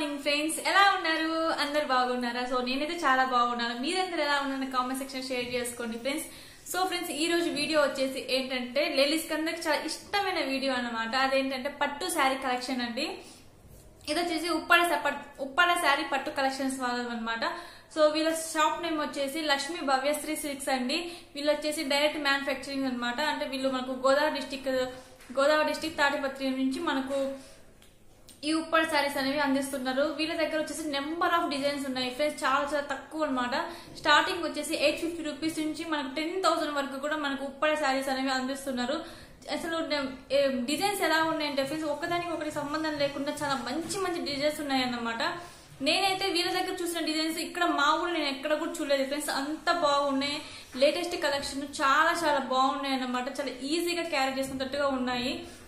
morning friends ఎలా ఉన్నారు అందరు బాగున్నారా సో నేనైతే చాలా బాగున్నాను మీరందరూ ఎలా ఉన్నారని కామెంట్ సెక్షన్ షేర్ చేసుకోండి ఫ్రెండ్స్ సో ఫ్రెండ్స్ ఈ రోజు వీడియో వచ్చేసి ఏంటంటే లేడీస్ అందరికి చాలా ఇష్టమైన వీడియో అన్నమాట అదేంటంటే పట్టు శారీ కలెక్షన్ అండి ఇది వచ్చేసి ఉప్పాడ స- పట్- ఉప్పాడ శారీ పట్టు కలెక్షన్స్ వాళ్ళది అనమాట సో వీళ్ళ షాప్ నేమ్ వచ్చేసి లక్ష్మీ భవ్యశ్రీ సిల్క్స్ అండి వీళ్ళు వచ్చేసి డైరెక్ట్ మ్యానుఫ్యాక్చరింగ్ అన్నమాట అంటే వీళ్ళు మనకు గోదావరి డిస్టిక్ గోదావరి డిస్టిక్ తాటిపత్రి నుంచి మనకు ఈ ఉప్పాడ శారీస్ అనేవి అందిస్తున్నారు వీళ్ళ దగ్గర వచ్చేసి నెంబర్ ఆఫ్ డిజైన్స్ ఉన్నాయి ఫ్రెండ్స్ చాలా చాలా తక్కువ అన్నమాట స్టార్టింగ్ వచ్చేసి ఎయిట్ ఫిఫ్టీ రూపీస్ నుంచి మనకు టెన్ థౌసండ్ వరకు కూడా మనకు ఉప్పాడ శారీస్ అనేవి అందిస్తున్నారు అసలు డిజైన్స్ ఎలా ఉన్నాయంటే ఫ్రెండ్స్ ఒకదానికి ఒకటి సంబంధం లేకుండా చాలా మంచి మంచి డిజైన్స్ ఉన్నాయన్నమాట నేనైతే వీళ్ళ దగ్గర చూసిన డిజైన్స్ ఇక్కడ మా ఊళ్ళో నేను ఎక్కడ కూడా చూడలేదు ఫ్రెండ్స్ అంత బాగున్నాయి లేటెస్ట్ కలెక్షన్ చాలా చాలా బాగున్నాయి అన్నమాట చాలా ఈజీగా క్యారీ చేసుకున్నట్టుగా ఉన్నాయి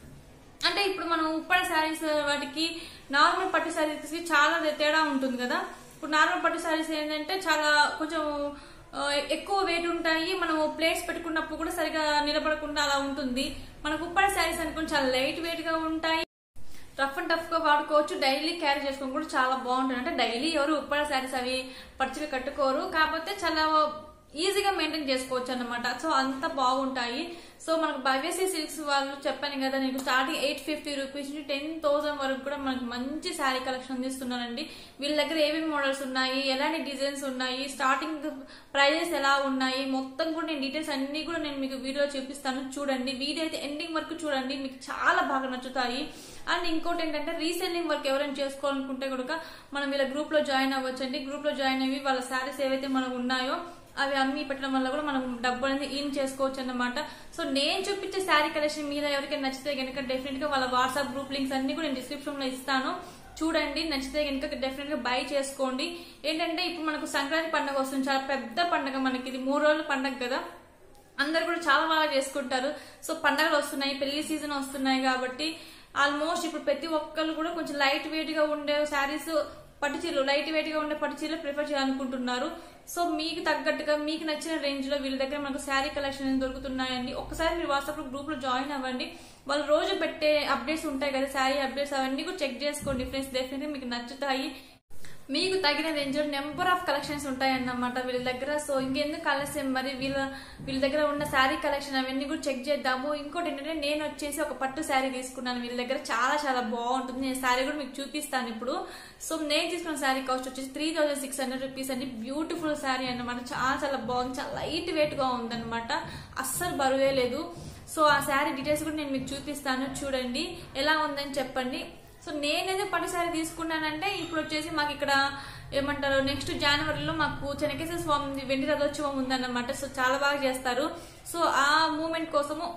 అంటే ఇప్పుడు మనం ఉప్పాడ శారీస్ వాటికి నార్మల్ పట్టు శారీస్ కి చాలా తేడా ఉంటుంది కదా ఇప్పుడు నార్మల్ పట్టు శారీస్ ఏంటంటే చాలా కొంచెం ఆ, ఎక్కువ వెయిట్ ఉంటాయి మనం ప్లేట్స్ పెట్టుకున్నప్పుడు కూడా సరిగా నిలబడకుండా అలా ఉంటుంది మనకు ఉప్పాడ శారీస్ అనుకుని చాలా లైట్ వెయిట్ గా ఉంటాయి రఫ్ అండ్ టఫ్ గా వాడుకోవచ్చు డైలీ క్యారీ చేసుకొని కూడా చాలా బాగుంటుంది అంటే డైలీ ఎవరు ఉప్పాడ శారీస్ అవి పర్చిగా కట్టుకోరు కాకపోతే చాలా ఈజీగా మెయింటైన్ చేసుకోవచ్చు అన్నమాట సో అంత బాగుంటాయి సో మనకు భవ్యశ్రీ సిల్క్స్ వాళ్ళు చెప్పాను కదా నీకు స్టార్టింగ్ ఎయిట్ ఫిఫ్టీ రూపీస్ నుంచి టెన్ థౌసండ్ వరకు కూడా మనకు మంచి శారీ కలెక్షన్ అందిస్తున్నారండి వీళ్ళ దగ్గర ఏమేమి మోడల్స్ ఉన్నాయి ఎలాంటి డిజైన్స్ ఉన్నాయి స్టార్టింగ్ ప్రైజెస్ ఎలా ఉన్నాయి మొత్తం కూడా నేను డీటెయిల్స్ అన్ని కూడా నేను మీకు వీడియో చూపిస్తాను చూడండి వీడియో అయితే ఎండింగ్ వరకు చూడండి మీకు చాలా బాగా నచ్చుతాయి అండ్ ఇంకోటి ఏంటంటే రీసెల్లింగ్ వర్క్ ఎవరైనా చేసుకోవాలనుకుంటే కూడా మనం వీళ్ళ గ్రూప్ లో జాయిన్ అవ్వచ్చండి గ్రూప్ లో జాయిన్ అయ్యి వాళ్ళ శారీస్ ఏవైతే మనకు ఉన్నాయో అవి అమ్మి పెట్టడం వల్ల కూడా మనం డబ్బు అనేది ఈన్ చేసుకోవచ్చు అన్నమాట సో నేను చూపించే శారీ కలెక్షన్ మీద ఎవరికైనా నచ్చితే కనుక డెఫినెట్ గా వాళ్ళ వాట్సాప్ గ్రూప్ లింక్స్ అన్ని కూడా నేను డిస్క్రిప్షన్ లో ఇస్తాను చూడండి నచ్చితే కనుక డెఫినెట్ గా బై చేసుకోండి ఏంటంటే ఇప్పుడు మనకు సంక్రాంతి పండుగ వస్తుంది చాలా పెద్ద పండుగ మనకి ఇది మూడు రోజుల పండుగ కదా అందరు కూడా చాలా బాగా చేసుకుంటారు సో పండగలు వస్తున్నాయి పెళ్లి సీజన్ వస్తున్నాయి కాబట్టి ఆల్మోస్ట్ ఇప్పుడు ప్రతి ఒక్కరు కూడా కొంచెం లైట్ వెయిట్ గా ఉండే శారీస్ పట్టు చీరలు లైట్ వెయిట్ గా ఉండే పట్టు చీరలు ప్రిఫర్ చేయాలనుకుంటున్నారు సో మీకు తగ్గట్టుగా మీకు నచ్చిన రేంజ్ లో వీళ్ళ దగ్గర మనకు శారీ కలెక్షన్ అనేది దొరుకుతున్నాయండి ఒకసారి మీరు వాట్సాప్ గ్రూప్ లో జాయిన్ అవ్వండి వాళ్ళు రోజు పెట్టే అప్డేట్స్ ఉంటాయి కదా శారీ అప్డేట్స్ అవన్నీ కూడా చెక్ చేసుకోండి ఫ్రెండ్స్ డెఫినెట్గా మీకు నచ్చుతాయి మీకు తగిన రేంజ్ నెంబర్ ఆఫ్ కలెక్షన్స్ ఉంటాయన్నమాట వీళ్ళ దగ్గర సో ఇంకెందుకు ఆలస్యం మరి వీళ్ళ వీళ్ళ దగ్గర ఉన్న శారీ కలెక్షన్ అవన్నీ కూడా చెక్ చేద్దాము ఇంకోటి ఏంటంటే నేను వచ్చేసి ఒక పట్టు శారీ తీసుకున్నాను వీళ్ళ దగ్గర చాలా చాలా బాగుంటుంది నేను శారీ కూడా మీకు చూపిస్తాను ఇప్పుడు సో నేను తీసుకున్న శారీ కాస్ట్ వచ్చేసి three thousand six hundred rupees అండి బ్యూటిఫుల్ శారీ అన్నమాట చాలా చాలా బాగుంది చాలా లైట్ వెయిట్ గా ఉందన్నమాట అస్సలు బరువే లేదు సో ఆ శారీ డీటెయిల్స్ కూడా నేను మీకు చూపిస్తాను చూడండి ఎలా ఉందని చెప్పండి సో నేనైతే పట్టు శారీ తీసుకున్నానంటే ఇప్పుడు వచ్చేసి మాకు ఇక్కడ ఏమంటారు నెక్స్ట్ జనవరిలో మాకు చెనకేశ్వర స్వామి వెండి రథోత్సవం ఉందన్నమాట సో చాలా బాగా చేస్తారు సో ఆ మూమెంట్ కోసము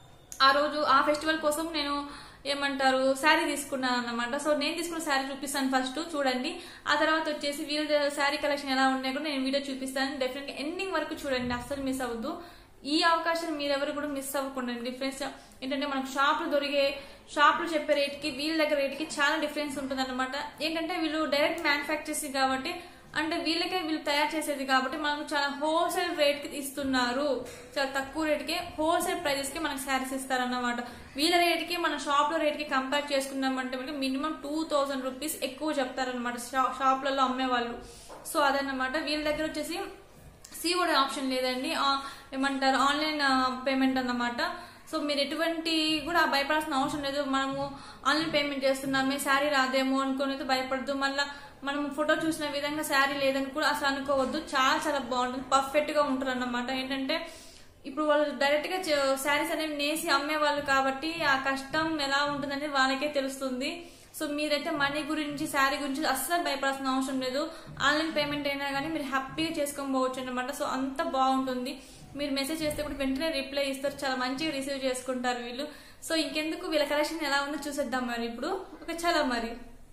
ఆ రోజు ఆ ఫెస్టివల్ కోసం నేను ఏమంటారు శారీ తీసుకున్నాను అన్నమాట సో నేను తీసుకున్న శారీ చూపిస్తాను ఫస్ట్ చూడండి ఆ తర్వాత వచ్చేసి వీళ్ళ శారీ కలెక్షన్ ఎలా ఉన్నాయో కూడా నేను వీడియో చూపిస్తాను డెఫినెట్ ఎండింగ్ వరకు చూడండి అస్సలు మిస్ అవ్వద్దు ఈ అవకాశం మీరెవరు కూడా మిస్ అవ్వకుండా డిఫరెన్స్ ఏంటంటే మనకు షాప్ లో దొరికే షాప్ లో చెప్పే రేట్ కి వీళ్ళ దగ్గర రేట్ కి చాలా డిఫరెన్స్ ఉంటుంది అనమాట ఏంటంటే వీళ్ళు డైరెక్ట్ మ్యానుఫ్యాక్చర్స్ కాబట్టి అంటే వీళ్ళకే వీళ్ళు తయారు చేసేది కాబట్టి మనకు చాలా హోల్సేల్ రేట్ కి ఇస్తున్నారు చాలా తక్కువ రేట్ కి హోల్సేల్ ప్రైజెస్ కి మనకు శారీస్ ఇస్తారన్నమాట వీళ్ళ రేట్ కి మన షాప్ లో రేట్ కి కంపేర్ చేసుకున్నామంటే మనకి మినిమం టూ థౌసండ్ రూపీస్ ఎక్కువ చెప్తారనమాట షాప్లలో అమ్మే వాళ్ళు సో అదన్నమాట వీళ్ళ దగ్గర వచ్చేసి సిఓడి ఆప్షన్ లేదండి ఆ- ఏమంటారు ఆన్లైన్ పేమెంట్ అన్నమాట సో మీరు ఎటువంటి కూడా భయపడాల్సిన అవసరం లేదు మనము ఆన్లైన్ పేమెంట్ చేస్తున్నామే శారీ రాదేమో అనుకుని అయితే భయపడద్దు మళ్ళీ మనం ఫోటో చూసిన విధంగా శారీ లేదని కూడా అసలు అనుకోవద్దు చాలా చాలా బాగుంటుంది పర్ఫెక్ట్ గా ఉంటుంది అన్నమాట ఏంటంటే ఇప్పుడు వాళ్ళు డైరెక్ట్ గా శారీస్ అనేవి నేసి అమ్మే వాళ్ళు కాబట్టి ఆ కష్టం ఎలా ఉంటుందనేది వాళ్ళకే తెలుస్తుంది సో మీరైతే మనీ గురించి శారీ గురించి అస్సలు భయపడాల్సిన అవసరం లేదు ఆన్లైన్ పేమెంట్ అయినా కానీ మీరు హ్యాపీగా చేసుకొని పోవచ్చు అనమాట సో అంత బాగుంటుంది మీరు మెసేజ్ చేస్తే కూడా వెంటనే రిప్లై ఇస్తారు చాలా మంచిగా రిసీవ్ చేసుకుంటారు వీళ్ళు సో ఇంకెందుకు వీళ్ళ కలెక్షన్ ఎలా ఉందో చూసేద్దాం మరి ఇప్పుడు ఒక చాలా మరి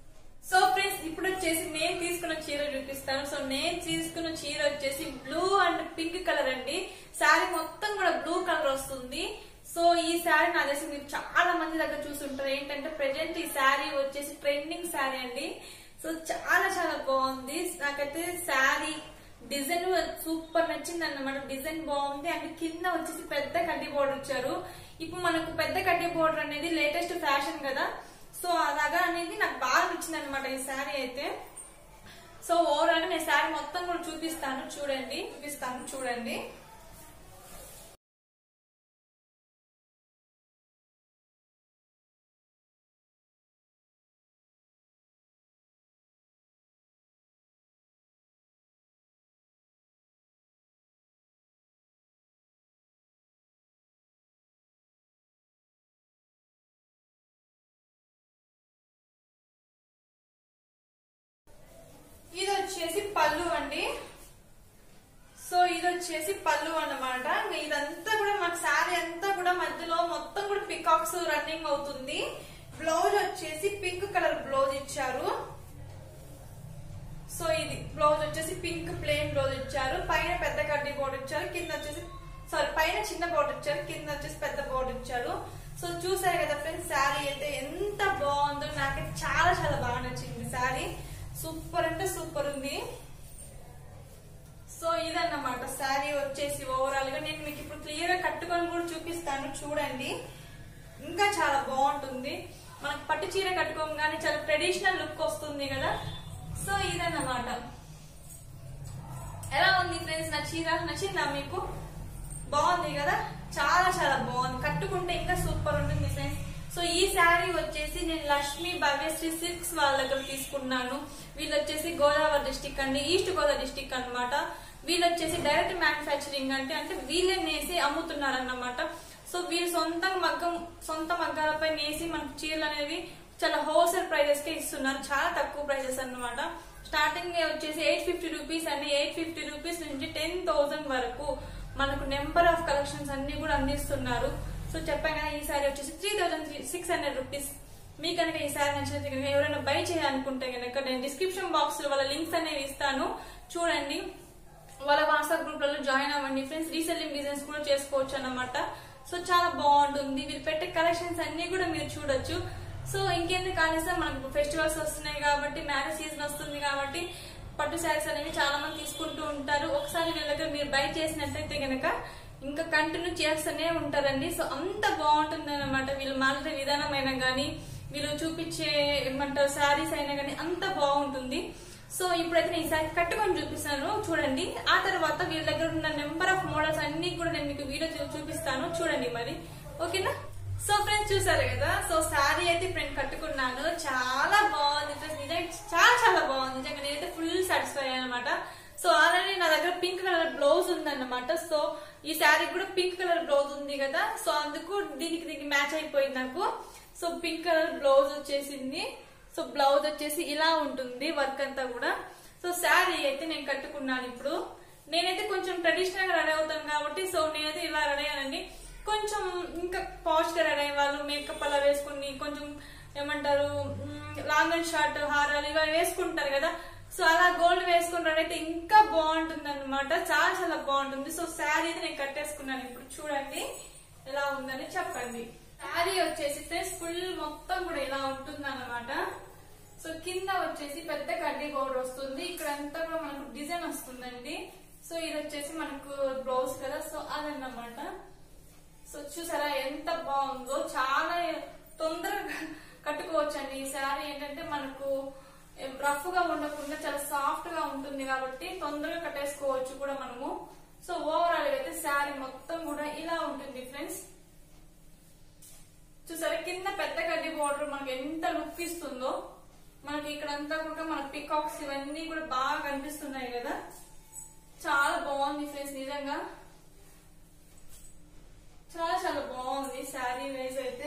సో ఫ్రెండ్స్ ఇప్పుడు వచ్చేసి నేను తీసుకున్న చీర చూపిస్తాను సో నేను తీసుకున్న చీర వచ్చేసి బ్లూ అండ్ పింక్ కలర్ అండి శారీ మొత్తం కూడా బ్లూ కలర్ వస్తుంది సో ఈ శారీ నా తెలిసి మీరు చాలా మంది దగ్గర చూసుంటారు ఏంటంటే ప్రెజెంట్ ఈ శారీ వచ్చేసి ట్రెండింగ్ శారీ అండి సో చాలా చాలా బాగుంది నాకైతే శారీ డిజైన్ సూపర్ నచ్చింది అన్నమాట డిజైన్ బాగుంది అండ్ కింద వచ్చేసి పెద్ద కడ్డీ బోర్డర్ ఇచ్చారు ఇప్పుడు మనకు పెద్ద కడ్డీ బోర్డర్ అనేది లేటెస్ట్ ఫ్యాషన్ కదా సో అలాగా అనేది నాకు బాగా నచ్చింది అనమాట ఈ శారీ అయితే సో ఓవరాల్ గా నేను శారీ మొత్తం కూడా చూపిస్తాను చూడండి చూపిస్తాను చూడండి ఇది వచ్చేసి పళ్ళు అండి సో ఇది వచ్చేసి పళ్ళు అన్నమాట ఇంకా ఇదంతా కూడా మాకు శారీ అంతా కూడా మధ్యలో మొత్తం కూడా పికాక్స్ రన్నింగ్ అవుతుంది బ్లౌజ్ వచ్చేసి పింక్ కలర్ బ్లౌజ్ ఇచ్చారు సో ఇది బ్లౌజ్ వచ్చేసి పింక్ ప్లెయిన్ బ్లౌజ్ ఇచ్చారు పైన పెద్ద కడ్డీ బోర్డర్ ఇచ్చారు కింద వచ్చేసి సారీ పైన చిన్న బోర్డర్ ఇచ్చారు కింద వచ్చేసి పెద్ద బోర్డర్ ఇచ్చారు సో చూసారు కదా ఫ్రెండ్స్ శారీ అయితే ఎంత బాగుందో నాకైతే చాలా చాలా బాగా నచ్చింది శారీ సూపర్ అంటే సూపర్ ఉంది సో ఇదన్నమాట శారీ వచ్చేసి ఓవరాల్ గా నేను మీకు ఇప్పుడు క్లియర్ గా కట్టుకొని కూడా చూపిస్తాను చూడండి ఇంకా చాలా బాగుంటుంది మనకు పట్టు చీర కట్టుకోగానే చాలా ట్రెడిషనల్ లుక్ వస్తుంది కదా సో ఇదన్నమాట ఎలా ఉంది ఫ్రెండ్స్ నా చీర నచ్చిందా మీకు బాగుంది కదా చాలా చాలా బాగుంది కట్టుకుంటే ఇంకా సూపర్ ఉంటుంది ఫ్రెండ్స్ సో ఈ శారీ వచ్చేసి నేను లక్ష్మి భవ్యశ్రీ సిల్క్స్ వాళ్ళ దగ్గర తీసుకున్నాను వీళ్ళు వచ్చేసి గోదావరి డిస్టిక్ అండి ఈస్ట్ గోదావరి డిస్టిక్ అన్నమాట వీళ్ళు వచ్చేసి డైరెక్ట్ మ్యానుఫ్యాక్చరింగ్ అంటే అంటే వీళ్ళే నేసి అమ్ముతున్నారు అన్నమాట సో వీళ్ళు సొంత మగ్గం సొంత మగ్గాలపై నేసి మనకు చీరలు అనేవి చాలా హోల్సేల్ ప్రైజెస్ కి ఇస్తున్నారు చాలా తక్కువ ప్రైజెస్ అన్నమాట స్టార్టింగ్ వచ్చేసి ఎయిట్ ఫిఫ్టీ రూపీస్ అండి ఎయిట్ ఫిఫ్టీ రూపీస్ నుంచి టెన్ థౌసండ్ వరకు మనకు నెంబర్ ఆఫ్ కలెక్షన్స్ అన్ని కూడా అందిస్తున్నారు సో చెప్పాను కదా ఈ సారీ వచ్చేసి three thousand six hundred rupees మీకు కనుక ఈ సారీ నచ్చినట్టు కనుక ఎవరైనా బై చేయాలనుకుంటే కనుక నేను డిస్క్రిప్షన్ బాక్స్ లో వాళ్ళ లింక్స్ అనేవి ఇస్తాను చూడండి వాళ్ళ వాట్సాప్ గ్రూప్లలో జాయిన్ అవ్వండి ఫ్రెండ్స్ రీసెల్లింగ్ బిజినెస్ కూడా చేసుకోవచ్చు అన్నమాట సో చాలా బాగుంటుంది వీళ్ళు పెట్టే కలెక్షన్స్ అన్ని కూడా మీరు చూడొచ్చు సో ఇంకెందుకు కాలేసా మనకు ఫెస్టివల్స్ వస్తున్నాయి కాబట్టి మ్యారేజ్ సీజన్ వస్తుంది కాబట్టి పట్టు శారీస్ అనేవి చాలా మంది తీసుకుంటూ ఉంటారు ఒకసారి వీళ్ళ దగ్గర మీరు బై చేసినట్టయితే గనక ఇంకా కంటిన్యూ చేస్తూనే ఉంటారండి సో అంత బాగుంటుంది అనమాట వీళ్ళు మాట్లాడే విధానం అయినా గానీ వీళ్ళు చూపించే ఏమంటారు శారీస్ అయినా గానీ అంత బాగుంటుంది సో ఇప్పుడైతే నేను ఈసారి కట్టుకొని చూపిస్తాను చూడండి ఆ తర్వాత వీళ్ళ దగ్గర ఉన్న నెంబర్ ఆఫ్ మోడల్స్ అన్ని కూడా నేను మీకు వీడియో చూ- చూపిస్తాను చూడండి మరి ఓకేనా సో ఫ్రెండ్స్ చూసారు కదా సో శారీ అయితే ఫ్రెండ్ కట్టుకున్నాను చాలా బాగుంది ఫ్రెండ్స్ నిజంగా చాలా చాలా బాగుంది నిజంగా నేనైతే ఫుల్ సాటిస్ఫై అనమాట సో ఆల్రెడీ నా దగ్గర పింక్ కలర్ బ్లౌజ్ ఉందన్నమాట సో ఈ శారీ కూడా పింక్ కలర్ బ్లౌజ్ ఉంది కదా సో అందుకు దీనికి దీనికి మ్యాచ్ అయిపోయింది నాకు సో పింక్ కలర్ బ్లౌజ్ వచ్చేసింది సో బ్లౌజ్ వచ్చేసి ఇలా ఉంటుంది వర్క్ అంతా కూడా సో శారీ అయితే నేను కట్టుకున్నాను ఇప్పుడు నేనైతే కొంచెం ట్రెడిషనల్ గా రెడీ అవుతాను కాబట్టి సో నేనైతే ఇలా రెడీ అయ్యానండి కొంచెం ఇంకా పాష్ గా రెడీ అయ్యే వాళ్ళు మేకప్ అలా వేసుకుని కొంచెం ఏమంటారు లాంగ్ అండ్ షార్ట్ హారాలు ఇవి వేసుకుంటారు కదా సో అలా గోల్డ్ వేసుకుని రెడీ అయితే ఇంకా బాగుంటుంది అనమాట చాలా చాలా బాగుంటుంది సో శారీ అయితే నేను కట్టేసుకున్నాను ఇప్పుడు చూడండి ఎలా ఉందని చెప్పండి శారీ వచ్చేసి ఫ్రెండ్స్ ఫుల్ మొత్తం కూడా ఇలా ఉంటుంది అనమాట సో కింద వచ్చేసి పెద్ద కడ్డీ బోర్డర్ వస్తుంది ఇక్కడ అంతా కూడా మనకు డిజైన్ వస్తుందండి సో ఇది వచ్చేసి మనకు బ్లౌజ్ కదా సో అదన్నమాట సో చూసారా ఎంత బాగుందో చాలా తొందరగా కట్టుకోవచ్చు అండి ఈ శారీ ఏంటంటే మనకు రఫ్ గా ఉండకుండా చాలా సాఫ్ట్ గా ఉంటుంది కాబట్టి తొందరగా కట్టేసుకోవచ్చు కూడా మనము సో ఓవరాల్ గా అయితే శారీ మొత్తం కూడా ఇలా ఉంటుంది ఫ్రెండ్స్ చూసారా కింద పెద్ద గడ్డి బోర్డర్ మనకి ఎంత లుక్ ఇస్తుందో మనకి ఇక్కడ అంతా కూడా మన పికాక్స్ ఇవన్నీ కూడా బాగా కనిపిస్తున్నాయి కదా చాలా బాగుంది ఫ్రెండ్స్ నిజంగా చాలా చాలా బాగుంది శారీ వైజ్ అయితే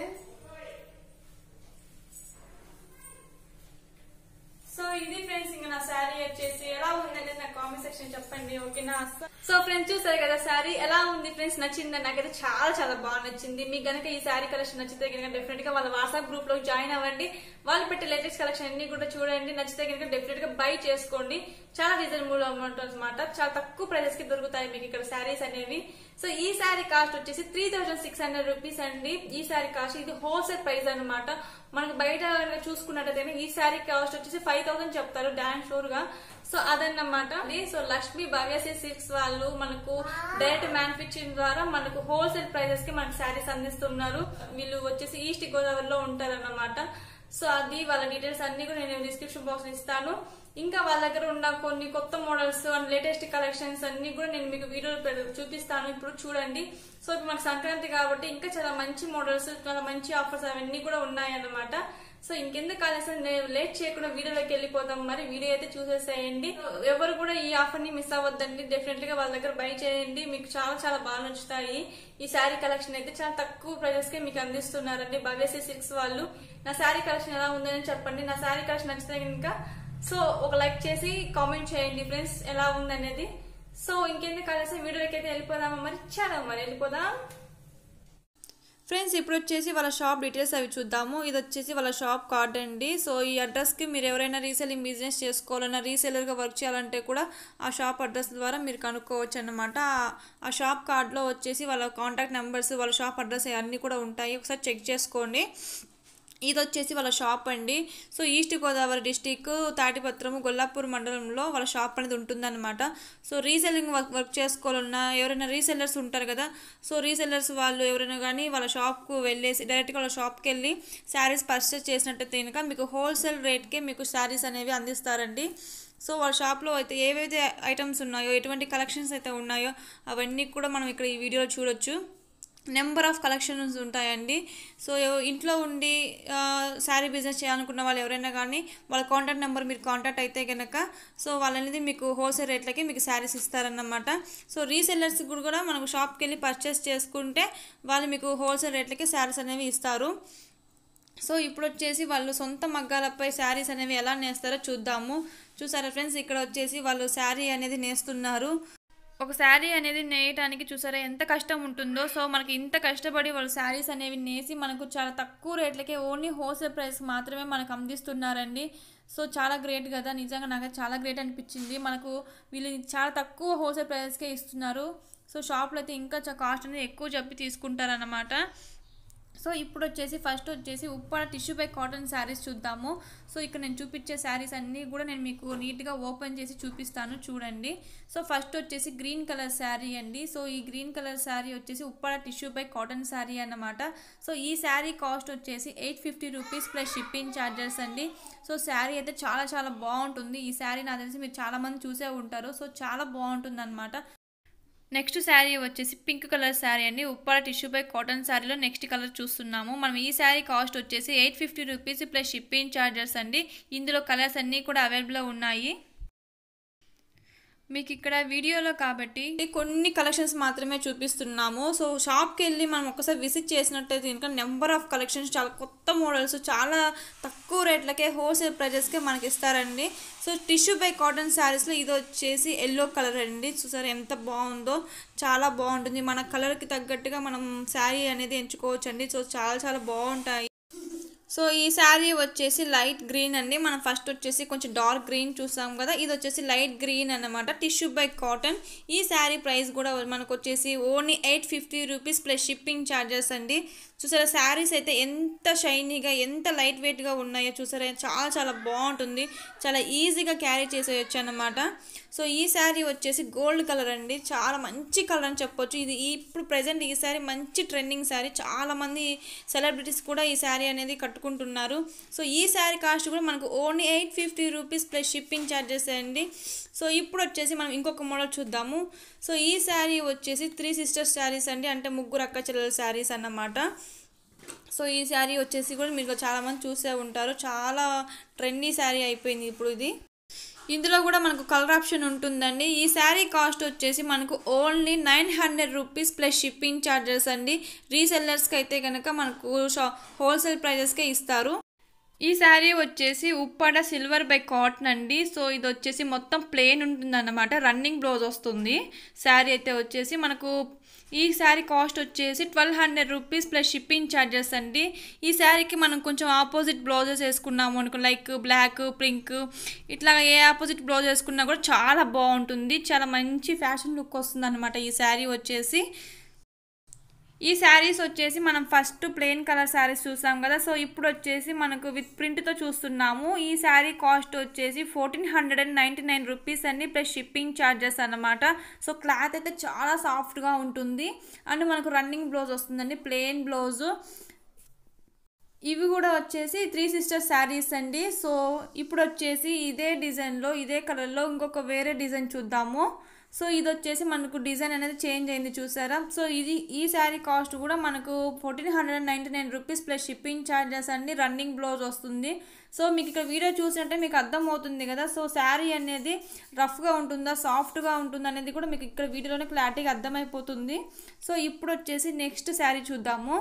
సో ఇది ఫ్రెండ్స్ ఇంకా నా శారీ వచ్చేసి ఎలా ఉందనేది నా కామెంట్ సెక్షన్ చెప్పండి ఓకేనా సో ఫ్రెండ్స్ చూసారు కదా శారీ ఎలా ఉంది ఫ్రెండ్స్ నచ్చింది నాకైతే చాలా చాలా బాగా నచ్చింది మీకు గనక ఈ శారీ కలెక్షన్ నచ్చితే కనుక డెఫినెట్ గా వాళ్ళ వాట్సాప్ గ్రూప్ లో జాయిన్ అవ్వండి వాళ్ళు పెట్టే లేటెస్ట్ కలెక్షన్ అన్ని కూడా చూడండి నచ్చితే కనుక డెఫినెట్ గా బై చేసుకోండి చాలా రీజనబుల్ అమౌంట్ అనమాట చాలా తక్కువ ప్రైజెస్ కి దొరుకుతాయి మీకు ఇక్కడ శారీస్ అనేవి సో ఈ శారీ కాస్ట్ వచ్చేసి three thousand six hundred rupees అండి ఈ శారీ కాస్ట్ ఇది హోల్సేల్ ప్రైస్ అన్నమాట మనకు బయట కనుక చూసుకున్నట్టయితే ఈ శారీ కాస్ట్ వచ్చేసి ఫైవ్ థౌసండ్ చెప్తారు డాన్ షూర్ గా సో అదన్నమాట సో లక్ష్మీ భవ్యశ్రీ సిల్క్స్ వాళ్ళు మనకు డైరెక్ట్ మ్యానుఫ్యాక్చరింగ్ ద్వారా మనకు హోల్సేల్ ప్రైజెస్ కి మనకు శారీస్ అందిస్తున్నారు వీళ్ళు వచ్చేసి ఈస్ట్ గోదావరిలో ఉంటారన్నమాట సో అది వాళ్ళ డీటెయిల్స్ అన్ని కూడా నేను డిస్క్రిప్షన్ బాక్స్ ఇస్తాను ఇంకా వాళ్ళ దగ్గర ఉన్న కొన్ని కొత్త మోడల్స్ అండ్ లేటెస్ట్ కలెక్షన్స్ అన్ని కూడా నేను మీకు వీడియోలో పెడ- చూపిస్తాను ఇప్పుడు చూడండి సో ఇప్పుడు మనకు సంక్రాంతి కాబట్టి ఇంకా చాలా మంచి మోడల్స్ చాలా మంచి ఆఫర్స్ అవన్నీ కూడా ఉన్నాయన్నమాట సో ఇంకెందుకు కాలేసి నేను లేట్ చేయకుండా వీడియోలోకి వెళ్ళిపోతాం మరి వీడియో అయితే చూసేసేయండి ఎవరు కూడా ఈ ఆఫర్ ని మిస్ అవ్వద్దండి డెఫినెట్ గా వాళ్ళ దగ్గర బై చేయండి మీకు చాలా చాలా బాగా నచ్చుతాయి ఈ శారీ కలెక్షన్ అయితే చాలా తక్కువ ప్రైజెస్ కి మీకు అందిస్తున్నారండి భవ్యశ్రీ సిల్క్స్ వాళ్ళు నా శారీ కలెక్షన్ ఎలా ఉందని చెప్పండి నా శారీ కలెక్షన్ నచ్చితే కనుక సో ఒక లైక్ చేసి కామెంట్ చేయండి ఫ్రెండ్స్ ఎలా ఉందనేది సో ఇంకెందుకు కాలేసి వీడియోలోకి అయితే వెళ్ళిపోదామా మరి చాలా మరి వెళ్ళిపోదాం ఫ్రెండ్స్ ఇప్పుడు వచ్చేసి వాళ్ళ షాప్ డీటెయిల్స్ అవి చూద్దాము ఇది వచ్చేసి వాళ్ళ షాప్ కార్డ్ అండి సో ఈ అడ్రస్కి మీరు ఎవరైనా రీసెల్లింగ్ బిజినెస్ చేసుకోవాలన్నా రీసెలర్గా వర్క్ చేయాలంటే కూడా ఆ షాప్ అడ్రస్ ద్వారా మీరు కనుక్కోవచ్చు అనమాట ఆ షాప్ కార్డ్లో వచ్చేసి వాళ్ళ కాంటాక్ట్ నెంబర్స్ వాళ్ళ షాప్ అడ్రస్ అన్నీ కూడా ఉంటాయి ఒకసారి చెక్ చేసుకోండి ఇది వచ్చేసి వాళ్ళ షాప్ అండి so east Godavari district Tatipatramu Gollapur మండలంలో వాళ్ళ షాప్ అనేది ఉంటుందన్నమాట సో రీసెల్లింగ్ వర్క్ వర్క్ చేసుకోవాలన్నా ఎవరైనా రీసెల్లర్స్ ఉంటారు కదా సో రీసెల్లర్స్ వాళ్ళు ఎవరైనా కానీ వాళ్ళ షాప్కు వెళ్ళేసి డైరెక్ట్గా వాళ్ళ షాప్కి వెళ్ళి శారీస్ పర్చేస్ చేసినట్టయితే కనుక మీకు హోల్సేల్ రేట్కే మీకు శారీస్ అనేవి అందిస్తారండి సో వాళ్ళ షాప్లో అయితే ఏవైతే ఐటమ్స్ ఉన్నాయో ఎటువంటి కలెక్షన్స్ అయితే ఉన్నాయో అవన్నీ కూడా మనం ఇక్కడ ఈ వీడియోలో చూడొచ్చు నెంబర్ ఆఫ్ కలెక్షన్స్ ఉంటాయండి సో ఇంట్లో ఉండి శారీ బిజినెస్ చేయాలనుకున్న వాళ్ళు ఎవరైనా కానీ వాళ్ళ కాంటాక్ట్ నెంబర్ మీరు కాంటాక్ట్ అయితే కనుక సో వాళ్ళనేది మీకు హోల్సేల్ రేట్లకి మీకు శారీస్ ఇస్తారన్నమాట సో రీసెల్లర్స్ కూడా మనకు షాప్కి వెళ్ళి పర్చేస్ చేసుకుంటే వాళ్ళు మీకు హోల్సేల్ రేట్లకి శారీస్ అనేవి ఇస్తారు సో ఇప్పుడు వచ్చేసి వాళ్ళు సొంత మగ్గాలపై శారీస్ అనేవి ఎలా నేస్తారో చూద్దాము చూసారా ఫ్రెండ్స్ ఇక్కడ వచ్చేసి వాళ్ళు శారీ అనేది నేస్తున్నారు ఒక శారీ అనేది నేయటానికి చూసారా ఎంత కష్టం ఉంటుందో సో మనకి ఇంత కష్టపడి వాళ్ళు శారీస్ అనేవి నేసి మనకు చాలా తక్కువ రేట్లకే ఓన్లీ హోల్సేల్ ప్రైస్ మాత్రమే మనకు అందిస్తున్నారండి సో చాలా గ్రేట్ కదా నిజంగా నాకు చాలా గ్రేట్ అనిపించింది మనకు వీళ్ళు చాలా తక్కువ హోల్సేల్ ప్రైస్కే ఇస్తున్నారు సో షాప్లో అయితే ఇంకా కాస్ట్ అనేది ఎక్కువ చెప్పి తీసుకుంటారన్నమాట సో ఇప్పుడు వచ్చేసి ఫస్ట్ వచ్చేసి Uppada tissue by cotton saris చూద్దాము సో ఇక్కడ నేను చూపించే శారీస్ అన్నీ కూడా నేను మీకు నీట్గా ఓపెన్ చేసి చూపిస్తాను చూడండి సో ఫస్ట్ వచ్చేసి గ్రీన్ కలర్ శారీ అండి సో ఈ గ్రీన్ కలర్ శారీ వచ్చేసి Uppada tissue by cotton sari అన్నమాట సో ఈ శారీ కాస్ట్ వచ్చేసి eight fifty rupees plus shipping charges అండి సో శారీ అయితే చాలా చాలా బాగుంటుంది ఈ శారీ నాకు తెలిసి మీరు చాలామంది చూసే ఉంటారు సో చాలా బాగుంటుంది అనమాట నెక్స్ట్ శారీ వచ్చేసి పింక్ కలర్ శారీ అండి ఉప్పాడ టిష్యూ బై కాటన్ శారీలో నెక్స్ట్ కలర్ చూస్తున్నాము మనం ఈ శారీ కాస్ట్ వచ్చేసి eight fifty rupees plus shipping charges అండి ఇందులో కలర్స్ అన్నీ కూడా అవైలబుల్లో ఉన్నాయి మీకు ఇక్కడ వీడియోలో కాబట్టి కొన్ని కలెక్షన్స్ మాత్రమే చూపిస్తున్నాము సో షాప్కి వెళ్ళి మనం ఒకసారి విజిట్ చేసినట్టయితే ఇంకా నెంబర్ ఆఫ్ కలెక్షన్స్ చాలా కొత్త మోడల్స్ చాలా తక్కువ రేట్లకే హోల్సేల్ ప్రైజెస్కే మనకి ఇస్తారండి సో టిష్యూ బై కాటన్ శారీస్లో ఇది వచ్చేసి ఎల్లో కలర్ అండి చూసారు ఎంత బాగుందో చాలా బాగుంటుంది మన కలర్కి తగ్గట్టుగా మనం శారీ అనేది ఎంచుకోవచ్చు అండి సో చాలా చాలా బాగుంటాయి సో ఈ శారీ వచ్చేసి లైట్ గ్రీన్ అండి మనం ఫస్ట్ వచ్చేసి కొంచెం డార్క్ గ్రీన్ చూసాం కదా ఇది వచ్చేసి లైట్ గ్రీన్ అన్నమాట టిష్యూ బై కాటన్ ఈ శారీ ప్రైస్ కూడా మనకు వచ్చేసి only eight fifty rupees plus shipping charges అండి చూసారా శారీస్ అయితే ఎంత షైనీగా ఎంత లైట్ వెయిట్గా ఉన్నాయో చూసారా చాలా చాలా బాగుంటుంది చాలా ఈజీగా క్యారీ చేసేయచ్చు అనమాట సో ఈ శారీ వచ్చేసి గోల్డ్ కలర్ అండి చాలా మంచి కలర్ అని చెప్పొచ్చు ఇది ఇప్పుడు ప్రజెంట్ ఈ శారీ మంచి ట్రెండింగ్ శారీ చాలామంది సెలబ్రిటీస్ కూడా ఈ శారీ అనేది కట్టుకుంటున్నారు సో ఈ శారీ కాస్ట్ కూడా మనకు only eight fifty rupees plus shipping charges అండి సో ఇప్పుడు వచ్చేసి మనం ఇంకొక మోడల్ చూద్దాము సో ఈ శారీ వచ్చేసి త్రీ సిస్టర్స్ శారీస్ అండి అంటే ముగ్గురు అక్క చెల్లెల శారీస్ అన్నమాట సో ఈ శారీ వచ్చేసి కూడా మీరు చాలామంది చూసే ఉంటారు చాలా ట్రెండీ శారీ అయిపోయింది ఇప్పుడు ఇది ఇందులో కూడా మనకు కలర్ ఆప్షన్ ఉంటుందండి ఈ శారీ కాస్ట్ వచ్చేసి మనకు only nine hundred rupees plus shipping charges అండి రీసెల్లర్స్కి అయితే కనుక మనకు షా హోల్సేల్ ప్రైజెస్కే ఇస్తారు ఈ శారీ వచ్చేసి ఉప్పాడ సిల్వర్ బై కాటన్ అండి సో ఇది వచ్చేసి మొత్తం ప్లేన్ ఉంటుంది అన్నమాట రన్నింగ్ బ్లౌజ్ వస్తుంది శారీ అయితే వచ్చేసి మనకు ఈ శారీ కాస్ట్ వచ్చేసి twelve hundred rupees plus shipping charges అండి ఈ శారీకి మనం కొంచెం ఆపోజిట్ బ్లౌజెస్ వేసుకున్నాము అనుకో లైక్ బ్లాక్ పింక్ ఇట్లా ఏ ఆపోజిట్ బ్లౌజ్ వేసుకున్నా కూడా చాలా బాగుంటుంది చాలా మంచి ఫ్యాషన్ లుక్ వస్తుంది అనమాట ఈ శారీ వచ్చేసి ఈ శారీస్ వచ్చేసి మనం ఫస్ట్ ప్లెయిన్ కలర్ శారీస్ చూసాం కదా సో ఇప్పుడు వచ్చేసి మనకు విత్ ప్రింట్తో చూస్తున్నాము ఈ శారీ కాస్ట్ వచ్చేసి fourteen hundred and ninety nine rupees అండి ప్లస్ షిప్పింగ్ ఛార్జెస్ అనమాట సో క్లాత్ అయితే చాలా సాఫ్ట్గా ఉంటుంది అండ్ మనకు రన్నింగ్ బ్లౌజ్ వస్తుందండి ప్లెయిన్ బ్లౌజు ఇవి కూడా వచ్చేసి త్రీ సిస్టర్ శారీస్ అండి సో ఇప్పుడు వచ్చేసి ఇదే డిజైన్లో ఇదే కలర్లో ఇంకొక వేరే డిజైన్ చూద్దాము సో ఇది వచ్చేసి మనకు డిజైన్ అనేది చేంజ్ అయింది చూసారా సో ఇది ఈ శారీ కాస్ట్ కూడా మనకు fourteen hundred ninety nine rupees plus shipping charges అండి రన్నింగ్ బ్లౌజ్ వస్తుంది సో మీకు ఇక్కడ వీడియో చూసినట్టే మీకు అర్థమవుతుంది కదా సో శారీ అనేది రఫ్గా ఉంటుందా సాఫ్ట్గా ఉంటుందా అనేది కూడా మీకు ఇక్కడ వీడియోలోనే క్లారిటీగా అర్థమైపోతుంది సో ఇప్పుడు వచ్చేసి నెక్స్ట్ శారీ చూద్దాము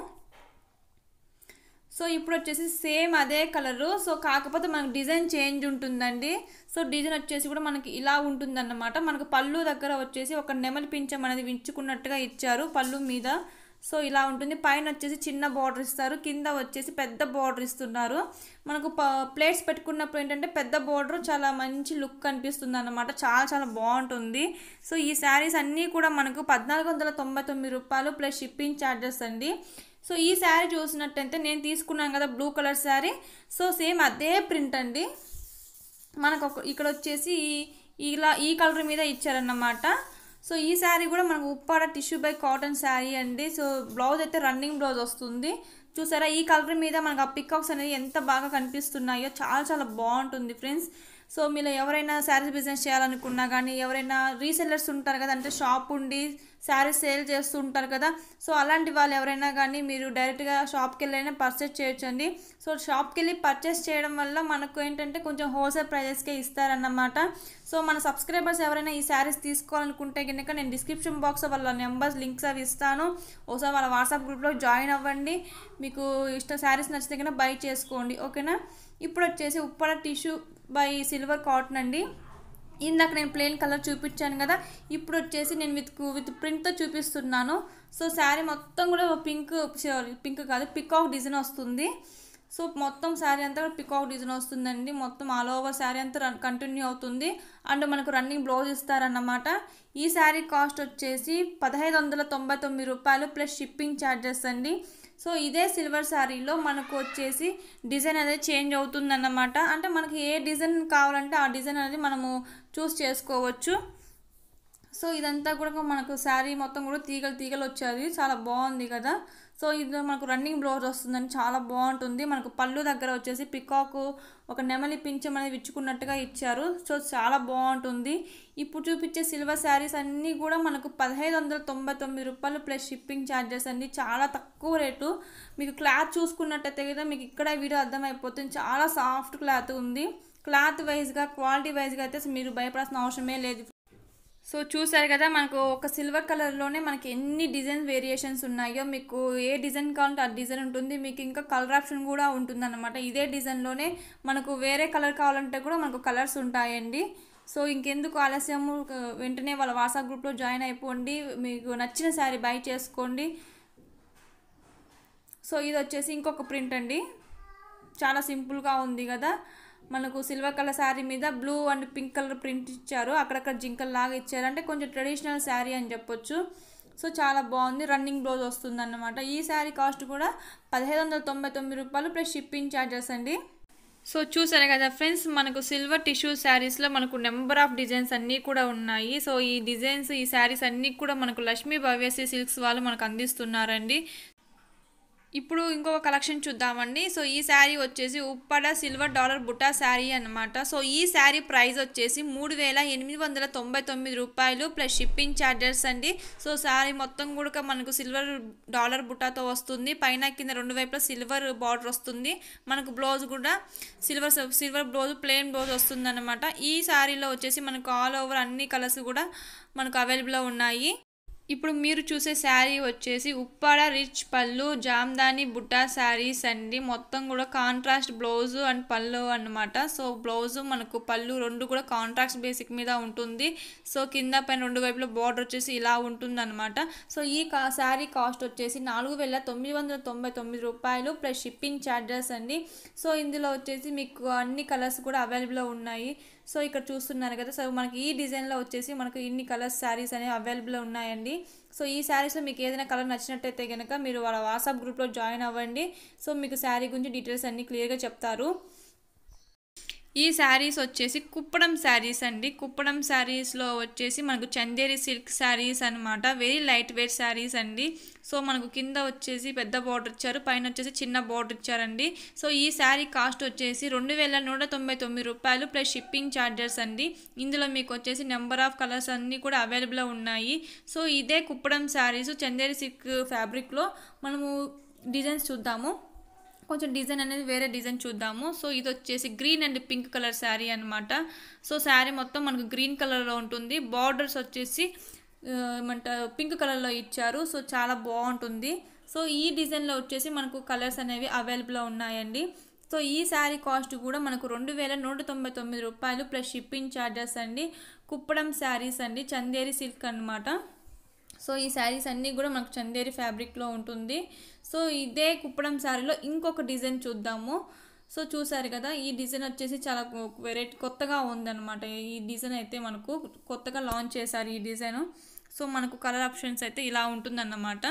సో ఇప్పుడు వచ్చేసి సేమ్ అదే కలరు సో కాకపోతే మనకు డిజైన్ చేంజ్ ఉంటుందండి సో డిజైన్ వచ్చేసి కూడా మనకి ఇలా ఉంటుందన్నమాట మనకు పళ్ళు దగ్గర వచ్చేసి ఒక నెమలి పించం అనేది వించుకున్నట్టుగా ఇచ్చారు పళ్ళు మీద సో ఇలా ఉంటుంది పైన వచ్చేసి చిన్న బార్డర్ ఇస్తారు కింద వచ్చేసి పెద్ద బార్డర్ ఇస్తున్నారు మనకు ప్లేట్స్ పెట్టుకున్నప్పుడు ఏంటంటే పెద్ద బార్డర్ చాలా మంచి లుక్ కనిపిస్తుంది అన్నమాట చాలా చాలా బాగుంటుంది సో ఈ శారీస్ అన్నీ కూడా మనకు పద్నాలుగు వందల తొంభై తొమ్మిది రూపాయలు ప్లస్ షిప్పింగ్ ఛార్జెస్ అండి సో ఈ శారీ చూసినట్టయితే నేను తీసుకున్నాను కదా blue colour sari so same అదే ప్రింట్ అండి మనకు ఒక ఇక్కడ వచ్చేసి ఇలా ఈ కలర్ మీద ఇచ్చారన్నమాట సో ఈ శారీ కూడా మనకు Uppada tissue by cotton sari అండి సో బ్లౌజ్ అయితే రన్నింగ్ బ్లౌజ్ వస్తుంది చూసారా ఈ కలర్ మీద మనకు ఆ పికాక్స్ అనేది ఎంత బాగా కనిపిస్తున్నాయో చాలా చాలా బాగుంటుంది ఫ్రెండ్స్ సో మీరు ఎవరైనా శారీస్ బిజినెస్ చేయాలనుకున్నా కానీ ఎవరైనా రీసెల్లర్స్ ఉంటారు కదా అంటే షాప్ ఉండి శారీస్ సేల్ చేస్తూ ఉంటారు కదా సో అలాంటి వాళ్ళు ఎవరైనా కానీ మీరు డైరెక్ట్గా షాప్కి వెళ్ళైనా పర్చేస్ చేయొచ్చండి సో షాప్కి వెళ్ళి పర్చేస్ చేయడం వల్ల మనకు ఏంటంటే కొంచెం హోల్సేల్ ప్రైజెస్కే ఇస్తారన్నమాట సో మన సబ్స్క్రైబర్స్ ఎవరైనా ఈ శారీస్ తీసుకోవాలనుకుంటే కనుక నేను డిస్క్రిప్షన్ బాక్స్ వాళ్ళ నెంబర్స్ లింక్స్ అవి ఇస్తాను ఒకసారి వాళ్ళ వాట్సాప్ గ్రూప్లో జాయిన్ అవ్వండి మీకు ఇష్టం శారీస్ నచ్చితే కనుక బై చేసుకోండి ఓకేనా ఇప్పుడు వచ్చేసి Uppada tissue by silver cotton అండి ఇందాక నేను ప్లెయిన్ కలర్ చూపించాను కదా ఇప్పుడు వచ్చేసి నేను విత్ విత్ ప్రింట్తో చూపిస్తున్నాను సో శారీ మొత్తం కూడా పింక్ పింక్ కాదు పికాక్ డిజైన్ వస్తుంది సో మొత్తం శారీ అంతా కూడా పికాక్ డిజైన్ వస్తుందండి మొత్తం ఆల్ ఓవర్ శారీ అంతా రన్ కంటిన్యూ అవుతుంది అండ్ మనకు రన్నింగ్ బ్లౌజ్ ఇస్తారన్నమాట ఈ శారీ కాస్ట్ వచ్చేసి పదహైదు వందల తొంభై తొమ్మిది రూపాయలు ప్లస్ షిప్పింగ్ ఛార్జెస్ అండి సో ఇదే సిల్వర్ శారీలో మనకు వచ్చేసి డిజైన్ అనేది చేంజ్ అవుతుందన్నమాట అంటే మనకి ఏ డిజైన్ కావాలంటే ఆ డిజైన్ అనేది మనము చూస్ చేసుకోవచ్చు సో ఇదంతా కూడా మనకు శారీ మొత్తం కూడా తీగలు తీగలు వచ్చేది చాలా బాగుంది కదా సో ఇది మనకు రన్నింగ్ బ్లౌజ్ వస్తుందని చాలా బాగుంటుంది మనకు పళ్ళు దగ్గర వచ్చేసి పికాకు ఒక నెమలి పింఛం అనేది విచ్చుకున్నట్టుగా ఇచ్చారు సో చాలా బాగుంటుంది ఇప్పుడు చూపించే సిల్వర్ శారీస్ అన్నీ కూడా మనకు పదహైదు వందల తొంభై తొమ్మిది రూపాయలు ప్లస్ షిప్పింగ్ ఛార్జెస్ అండి చాలా తక్కువ రేటు మీకు క్లాత్ చూసుకున్నట్టయితే కదా మీకు ఇక్కడ వీడియో అర్థమైపోతుంది చాలా సాఫ్ట్ క్లాత్ ఉంది క్లాత్ వైజ్గా క్వాలిటీ వైజ్గా అయితే మీరు భయపడాల్సిన అవసరమే లేదు సో చూసారు కదా మనకు ఒక సిల్వర్ కలర్లోనే మనకి ఎన్ని డిజైన్ వేరియేషన్స్ ఉన్నాయో మీకు ఏ డిజైన్ కావాలంటే ఆ డిజైన్ ఉంటుంది మీకు ఇంకా కలర్ ఆప్షన్ కూడా ఉంటుందన్నమాట ఇదే డిజైన్లోనే మనకు వేరే కలర్ కావాలంటే కూడా మనకు కలర్స్ ఉంటాయండి సో ఇంకెందుకు ఆలస్యము వెంటనే వాళ్ళ వాట్సాప్ గ్రూప్లో జాయిన్ అయిపోండి మీకు నచ్చిన శారీ బై చేసుకోండి సో ఇది వచ్చేసి ఇంకొక ప్రింట్ అండి చాలా సింపుల్గా ఉంది కదా మనకు సిల్వర్ కలర్ శారీ మీద blue and pink colour print ఇచ్చారు అక్కడక్కడ జింకల్ లాగా ఇచ్చారు అంటే కొంచెం ట్రెడిషనల్ శారీ అని చెప్పొచ్చు సో చాలా బాగుంది రన్నింగ్ బ్లౌజ్ వస్తుంది అన్నమాట ఈ శారీ కాస్ట్ కూడా పదిహేడు వందల తొంభై తొమ్మిది రూపాయలు ప్లస్ షిప్పింగ్ ఛార్జెస్ అండి సో చూసారు కదా ఫ్రెండ్స్ మనకు సిల్వర్ టిష్యూ శారీస్లో మనకు నెంబర్ ఆఫ్ డిజైన్స్ అన్నీ కూడా ఉన్నాయి సో ఈ డిజైన్స్ ఈ శారీస్ అన్నీ కూడా మనకు లక్ష్మీ భవ్యశ్రీ సిల్క్స్ వాళ్ళు మనకు అందిస్తున్నారండి ఇప్పుడు ఇంకొక కలెక్షన్ చూద్దామండి సో ఈ శారీ వచ్చేసి ఉప్పడ సిల్వర్ డాలర్ బుట్టా శారీ అనమాట సో ఈ శారీ ప్రైస్ వచ్చేసి మూడు వేల ఎనిమిది వందల తొంభై తొమ్మిది రూపాయలు ప్లస్ షిప్పింగ్ ఛార్జెస్ అండి సో శారీ మొత్తం కూడా మనకు సిల్వర్ డాలర్ బుట్టాతో వస్తుంది పైన కింద రెండు వైపులా సిల్వర్ బార్డర్ వస్తుంది మనకు బ్లౌజ్ కూడా silver silver blouse plain blouse వస్తుంది అనమాట ఈ శారీలో వచ్చేసి మనకు ఆల్ ఓవర్ అన్ని కలర్స్ కూడా మనకు అవైలబుల్లో ఉన్నాయి ఇప్పుడు మీరు చూసే శారీ వచ్చేసి ఉప్పాడ రిచ్ పళ్ళు జామ్దాని బుట్టా శారీస్ అండి మొత్తం కూడా కాంట్రాస్ట్ బ్లౌజ్ అండ్ పళ్ళు అన్నమాట సో బ్లౌజ్ మనకు పళ్ళు రెండు కూడా కాంట్రాస్ట్ బేసిక్ మీద ఉంటుంది సో కింద పైన రెండు వైపుల బార్డర్ వచ్చేసి ఇలా ఉంటుంది అనమాట సో ఈ కా శారీ కాస్ట్ వచ్చేసి నాలుగు వేల తొమ్మిది వందల తొంభై తొమ్మిది రూపాయలు ప్లస్ షిప్పింగ్ ఛార్జెస్ అండి సో ఇందులో వచ్చేసి మీకు అన్ని కలర్స్ కూడా అవైలబుల్లో ఉన్నాయి సో ఇక్కడ చూస్తున్నారు కదా సో మనకి ఈ డిజైన్లో వచ్చేసి మనకు ఇన్ని కలర్స్ శారీస్ అనేవి అవైలబుల్ ఉన్నాయండి సో ఈ శారీస్లో మీకు ఏదైనా కలర్ నచ్చినట్టయితే కనుక మీరు వాళ్ళ వాట్సాప్ గ్రూప్లో జాయిన్ అవ్వండి సో మీకు శారీ గురించి డీటెయిల్స్ అన్నీ క్లియర్గా చెప్తారు ఈ శారీస్ వచ్చేసి కుప్పడం శారీస్ అండి కుప్పడం శారీస్లో వచ్చేసి మనకు చందేరి సిల్క్ శారీస్ అనమాట వెరీ లైట్ వెయిట్ శారీస్ అండి సో మనకు కింద వచ్చేసి పెద్ద బార్డర్ ఇచ్చారు పైన వచ్చేసి చిన్న బార్డర్ ఇచ్చారండి సో ఈ శారీ కాస్ట్ వచ్చేసి రెండు వేల నూట తొంభై తొమ్మిది రూపాయలు ప్లస్ షిప్పింగ్ ఛార్జెస్ అండి ఇందులో మీకు వచ్చేసి నెంబర్ ఆఫ్ కలర్స్ అన్నీ కూడా అవైలబుల్ ఉన్నాయి సో ఇదే కుప్పడం శారీస్ చందేరి సిల్క్ ఫ్యాబ్రిక్లో మనము డిజైన్స్ చూద్దాము కొంచెం డిజైన్ అనేది వేరే డిజైన్ చూద్దాము సో ఇది వచ్చేసి green and pink colour sari అనమాట సో శారీ మొత్తం మనకు గ్రీన్ కలర్లో ఉంటుంది బార్డర్స్ వచ్చేసి ఏమంటారు పింక్ కలర్లో ఇచ్చారు సో చాలా బాగుంటుంది సో ఈ డిజైన్లో వచ్చేసి మనకు కలర్స్ అనేవి అవైలబుల్ ఉన్నాయండి సో ఈ శారీ కాస్ట్ కూడా మనకు రెండు వేల నూట తొంభై తొమ్మిది రూపాయలు ప్లస్ షిప్పింగ్ ఛార్జెస్ అండి కుప్పడం శారీస్ అండి చందేరి సిల్క్ అనమాట సో ఈ శారీస్ అన్నీ కూడా మనకు చందేరి ఫ్యాబ్రిక్లో ఉంటుంది సో ఇదే కుప్పడం శారీలో ఇంకొక డిజైన్ చూద్దాము సో చూసారు కదా ఈ డిజైన్ వచ్చేసి చాలా వెరైటీ కొత్తగా ఉందన్నమాట ఈ డిజైన్ అయితే మనకు కొత్తగా లాంచ్ చేశారు ఈ డిజైన్ సో మనకు కలర్ ఆప్షన్స్ అయితే ఇలా ఉంటుందన్నమాట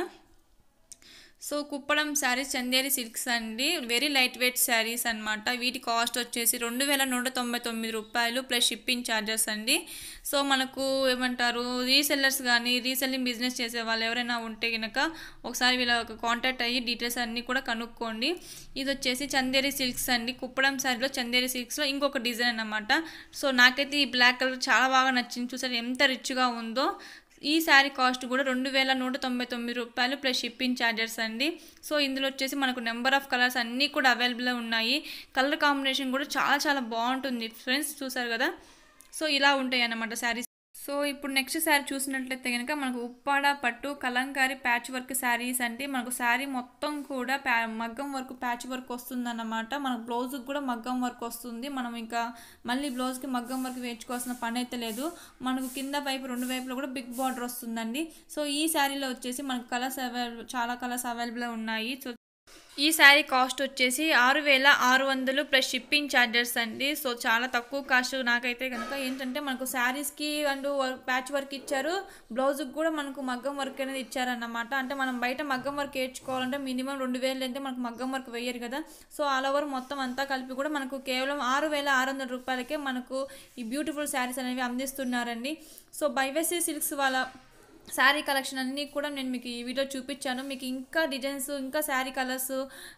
సో కుప్పడం శారీస్ చందేరి సిల్క్స్ అండి వెరీ లైట్ వెయిట్ శారీస్ అనమాట వీటి కాస్ట్ వచ్చేసి రెండు వేల నూట తొంభై తొమ్మిది రూపాయలు ప్లస్ షిప్పింగ్ ఛార్జెస్ అండి సో మనకు ఏమంటారు రీసెల్లర్స్ కానీ రీసెల్లింగ్ బిజినెస్ చేసే వాళ్ళు ఎవరైనా ఉంటే కనుక ఒకసారి వీళ్ళ కాంటాక్ట్ అయ్యి డీటెయిల్స్ అన్నీ కూడా కనుక్కోండి ఇది వచ్చేసి చందేరి సిల్క్స్ అండి కుప్పడం శారీలో చందేరి సిల్క్స్లో ఇంకొక డిజైన్ అనమాట సో నాకైతే ఈ బ్లాక్ కలర్ చాలా బాగా నచ్చింది చూసారు ఎంత రిచ్గా ఉందో ఈ శారీ కాస్ట్ కూడా రెండు వేల నూట తొంభై తొమ్మిది రూపాయలు ప్లస్ షిప్పింగ్ ఛార్జెస్ అండి సో ఇందులో వచ్చేసి మనకు నెంబర్ ఆఫ్ కలర్స్ అన్నీ కూడా అవైలబుల్ ఉన్నాయి కలర్ కాంబినేషన్ కూడా చాలా చాలా బాగుంటుంది ఫ్రెండ్స్ చూసారు కదా సో ఇలా ఉంటాయి అన్నమాట శారీస్ సో ఇప్పుడు నెక్స్ట్ శారీ చూసినట్లయితే కనుక మనకు ఉప్పాడ పట్టు కలంకారీ ప్యాచ్ వర్క్ శారీస్ అంటే మనకు శారీ మొత్తం కూడా ప్యా మగ్గం వర్క్ ప్యాచ్ వర్క్ వస్తుందన్నమాట మనకు బ్లౌజ్కి కూడా మగ్గం వర్క్ వస్తుంది మనం ఇంకా మళ్ళీ బ్లౌజ్కి మగ్గం వర్క్ వేయించుకోవాల్సిన పని అయితే లేదు మనకు కింద వైపు రెండు వైపులో కూడా బిగ్ బార్డర్ వస్తుందండి సో ఈ శారీలో వచ్చేసి మనకు కలర్స్ అవైలబుల్ చాలా కలర్స్ అవైలబుల్ ఉన్నాయి సో ఈ శారీ కాస్ట్ వచ్చేసి ఆరు వేల ఆరు వందలు ప్లస్ షిప్పింగ్ ఛార్జెస్ అండి సో చాలా తక్కువ కాస్ట్ నాకైతే కనుక ఏంటంటే మనకు శారీస్కి అండ్ ప్యాచ్ వర్క్ ఇచ్చారు బ్లౌజ్కి కూడా మనకు మగ్గం వర్క్ అనేది ఇచ్చారన్నమాట అంటే మనం బయట మగ్గం వర్క్ వేయించుకోవాలంటే మినిమం రెండు వేలు అయితే మనకు మగ్గం వర్క్ వేయరు కదా సో ఆల్ ఓవర్ మొత్తం అంతా కలిపి కూడా మనకు కేవలం ఆరు వేల ఆరు వందల రూపాయలకే మనకు ఈ బ్యూటిఫుల్ శారీస్ అనేవి అందిస్తున్నారండి సో బైవెసీ సిల్క్స్ వాళ్ళ శారీ కలెక్షన్ అన్నీ కూడా నేను మీకు ఈ వీడియో చూపించాను మీకు ఇంకా డిజైన్స్ ఇంకా శారీ కలర్స్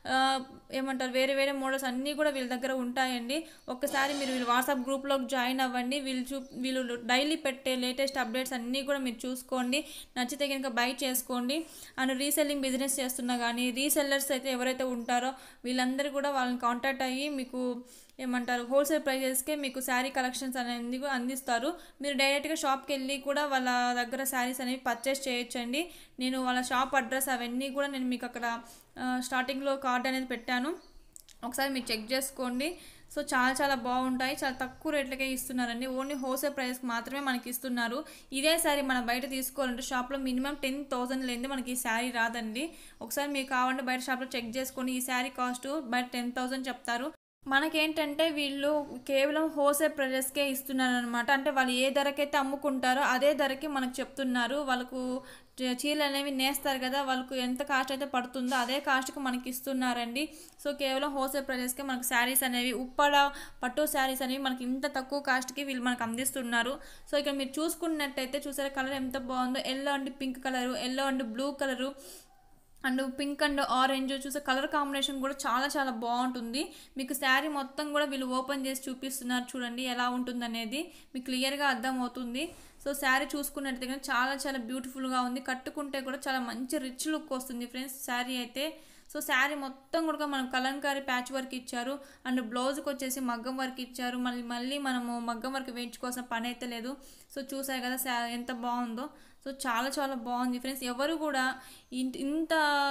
ఏమంటారు వేరే వేరే మోడల్స్ అన్నీ కూడా వీళ్ళ దగ్గర ఉంటాయండి ఒక్కసారి మీరు వీళ్ళు వాట్సాప్ గ్రూప్లోకి జాయిన్ అవ్వండి వీళ్ళు చూ వీళ్ళు డైలీ పెట్టే లేటెస్ట్ అప్డేట్స్ అన్నీ కూడా మీరు చూసుకోండి నచ్చితే కనుక బై చేసుకోండి అండ్ రీసెల్లింగ్ బిజినెస్ చేస్తున్నా కానీ రీసెల్లర్స్ అయితే ఎవరైతే ఉంటారో వీళ్ళందరూ కూడా వాళ్ళని కాంటాక్ట్ అయ్యి మీకు ఏమంటారు హోల్సేల్ ప్రైజెస్కే మీకు శారీ కలెక్షన్స్ అనేది కూడా అందిస్తారు మీరు డైరెక్ట్గా షాప్కి వెళ్ళి కూడా వాళ్ళ దగ్గర శారీస్ అనేవి పర్చేస్ చేయొచ్చండి నేను వాళ్ళ షాప్ అడ్రస్ అవన్నీ కూడా నేను మీకు అక్కడ స్టార్టింగ్లో కార్డ్ అనేది పెట్టాను ఒకసారి మీరు చెక్ చేసుకోండి సో చాలా చాలా బాగుంటాయి చాలా తక్కువ రేట్లకే ఇస్తున్నారండి ఓన్లీ హోల్సేల్ ప్రైస్కి మాత్రమే మనకి ఇస్తున్నారు ఇదే శారీ మనం బయట తీసుకోవాలంటే షాప్లో మినిమం టెన్ థౌసండ్ లేని మనకి ఈ శారీ రాదండి ఒకసారి మీకు కావాలంటే బయట షాప్లో చెక్ చేసుకొని ఈ శారీ కాస్ట్ బయట టెన్ థౌసండ్ చెప్తారు మనకేంటంటే వీళ్ళు కేవలం హోల్సేల్ ప్రైజెస్కే ఇస్తున్నారు అనమాట అంటే వాళ్ళు ఏ ధరకైతే అమ్ముకుంటారో అదే ధరకి మనకు చెప్తున్నారు వాళ్ళకు చీరలు అనేవి నేస్తారు కదా వాళ్ళకు ఎంత కాస్ట్ అయితే పడుతుందో అదే కాస్ట్కి మనకి ఇస్తున్నారండి సో కేవలం హోల్సేల్ ప్రైజెస్కే మనకు శారీస్ అనేవి ఉప్పడ పట్టు శారీస్ అనేవి మనకి ఇంత తక్కువ కాస్ట్కి వీళ్ళు మనకు అందిస్తున్నారు సో ఇక్కడ మీరు చూసుకున్నట్టయితే చూసారా కలర్ ఎంత బాగుందో yellow and pink colour yellow and blue colour and pink and orange చూసే కలర్ కాంబినేషన్ కూడా చాలా చాలా బాగుంటుంది మీకు శారీ మొత్తం కూడా వీళ్ళు ఓపెన్ చేసి చూపిస్తున్నారు చూడండి ఎలా ఉంటుంది అనేది మీకు క్లియర్గా అర్థమవుతుంది సో శారీ చూసుకున్నట్టయితే చాలా చాలా బ్యూటిఫుల్గా ఉంది కట్టుకుంటే కూడా చాలా మంచి రిచ్ లుక్ వస్తుంది ఫ్రెండ్స్ శారీ అయితే సో శారీ మొత్తం కూడా మనం కలంకారీ ప్యాచ్ వర్క్ ఇచ్చారు అండ్ బ్లౌజ్కి వచ్చేసి మగ్గం వర్క్ ఇచ్చారు మళ్ళీ మళ్ళీ మనము మగ్గం వర్క్ వేయించుకోవాల్సిన పని అయితే లేదు సో చూసారు కదా శా ఎంత బాగుందో సో చాలా చాలా బాగుంది ఫ్రెండ్స్ ఎవరు కూడా ఇంత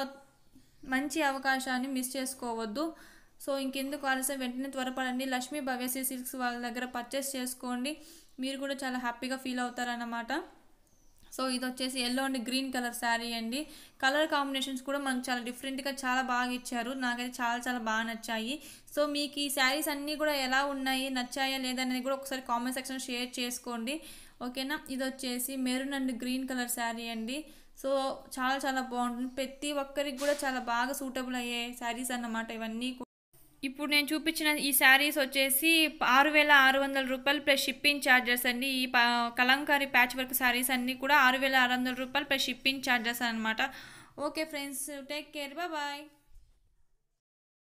మంచి అవకాశాన్ని మిస్ చేసుకోవద్దు సో ఇంకెందుకు ఆలస్యం వెంటనే త్వరపడండి లక్ష్మీ భవ్యశ్రీ సిల్క్స్ వాళ్ళ దగ్గర పర్చేస్ చేసుకోండి మీరు కూడా చాలా హ్యాపీగా ఫీల్ అవుతారన్నమాట సో ఇది వచ్చేసి yellow and green colour sari అండి కలర్ కాంబినేషన్స్ కూడా మనకు చాలా డిఫరెంట్గా చాలా బాగా ఇచ్చారు నాకైతే చాలా చాలా బాగా నచ్చాయి సో మీకు ఈ శారీస్ అన్నీ కూడా ఎలా ఉన్నాయి నచ్చాయా లేదనేది కూడా ఒకసారి కామెంట్ సెక్షన్ షేర్ చేసుకోండి ఓకేనా ఇది వచ్చేసి maroon and green colour sari అండి సో చాలా చాలా బాగుంటుంది ప్రతి ఒక్కరికి కూడా చాలా బాగా సూటబుల్ అయ్యే శారీస్ అన్నమాట ఇవన్నీ ఇప్పుడు నేను చూపించిన ఈ శారీస్ వచ్చేసి ఆరు వేల ఆరు వందల రూపాయలు ప్లస్ షిప్పింగ్ ఛార్జెస్ అండి ఈ ప- కలంకారీ ప్యాచ్ వర్క్ శారీస్ అన్నీ కూడా ఆరు వేల ఆరు వందల రూపాయలు ప్లస్ షిప్పింగ్ ఛార్జెస్ అనమాట okay friends take care bye